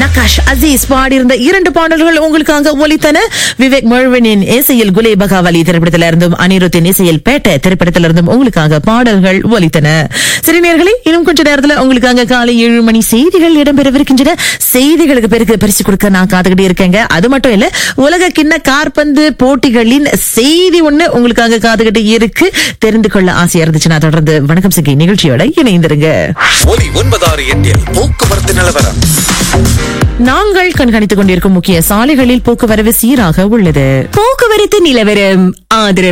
பிரகாஷ் அசீஸ் பாடியிருந்த இரண்டு பாடல்கள் உங்களுக்காக ஒலித்தன விவேக் மழுவனின் இசையில் குலே பகாவலி திரைப்படத்திலிருந்தும் அனிருத்தின் இசையில் பேட்ட திரைப்படத்திலிருந்தும் உங்களுக்காக பாடல்கள் ஒலித்தன சரி நேர்களே இன்னும் கொஞ்ச நேரத்துல உங்களுக்காக காலை ஏழு மணி செய்திகள் இடம்பெறவிருக்கின்றன செய்திகளுக்கு பிறகு பரிசு கொடுக்க நான் காத்துக்கிட்டே இருக்கேங்க அது மட்டும் இல்ல உலக கிண்ண கார்பந்து போட்டிகளின் செய்தி ஒண்ணு உங்களுக்காக காத்துக்கிட்டு இருக்கு தெரிந்து கொள்ள ஆசையா இருந்துச்சுன்னா தொடர்ந்து வணக்கம் சிக்கி நிகழ்ச்சியோட இணைந்திருங்க ஒலி ஒன்பதாறு எட்டில் போக்குவரத்து நிலவரம் நாங்கள் கண்காணித்துக் கொண்டிருக்கும் முக்கிய சாலைகளில் போக்குவரவு சீராக உள்ளது போக்குவரத்து நிலவரம் ஆதரவு